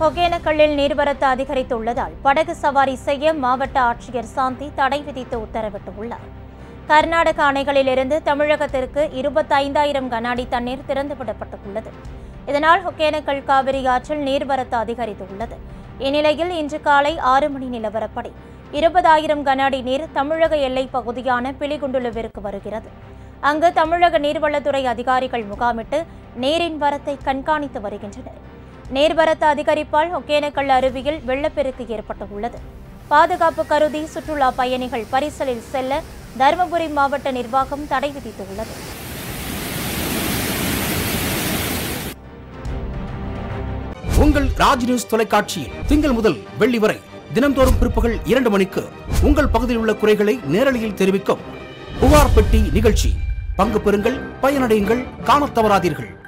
ஒகேனக்கல்லில் நீர்வரத்து அதிகரித்துள்ளதால் படகு சவாரி செய்ய மாவட்ட ஆட்சியர் சாந்தி தடை விதித்து உத்தரவிட்டுள்ளார் கர்நாடக அணைகளிலிருந்து தமிழகத்திற்கு இருபத்தைந்தாயிரம் கனஅடி தண்ணீர் திறந்துவிடப்பட்டுள்ளது இதனால் ஒகேனக்கல் காவிரி ஆற்றில் நீர்வரத்து அதிகரித்துள்ளது இந்நிலையில் இன்று காலை ஆறு மணி நிலவரப்படி இருபதாயிரம் கன அடி நீர் தமிழக எல்லைப் பகுதியான பிலிகுண்டுலுவிற்கு வருகிறது அங்கு தமிழக நீர்வளத்துறை அதிகாரிகள் முகாமிட்டு நீரின் வரத்தை கண்காணித்து வருகின்றனர் நீர்வரத்து அதிகரிப்பால் ஒகேனக்கல் அருவியில் வெள்ளப்பெருக்கு ஏற்பட்டுள்ளது பாதுகாப்பு கருதி சுற்றுலா பயணிகள் பரிசலில் செல்ல தருமபுரி மாவட்ட நிர்வாகம் தடை விதித்துள்ளது உங்கள் ராஜ் நியூஸ் தொலைக்காட்சியில் திங்கள் முதல் வெள்ளி வரை தினம்தோறும் பிற்பகல் இரண்டு மணிக்கு உங்கள் பகுதியில் உள்ள குறைகளை நேரலையில் தெரிவிக்கும் புகார் பெட்டி நிகழ்ச்சி பங்கு பெறுங்கள் பயனடையுங்கள் காணத் தவறாதீர்கள்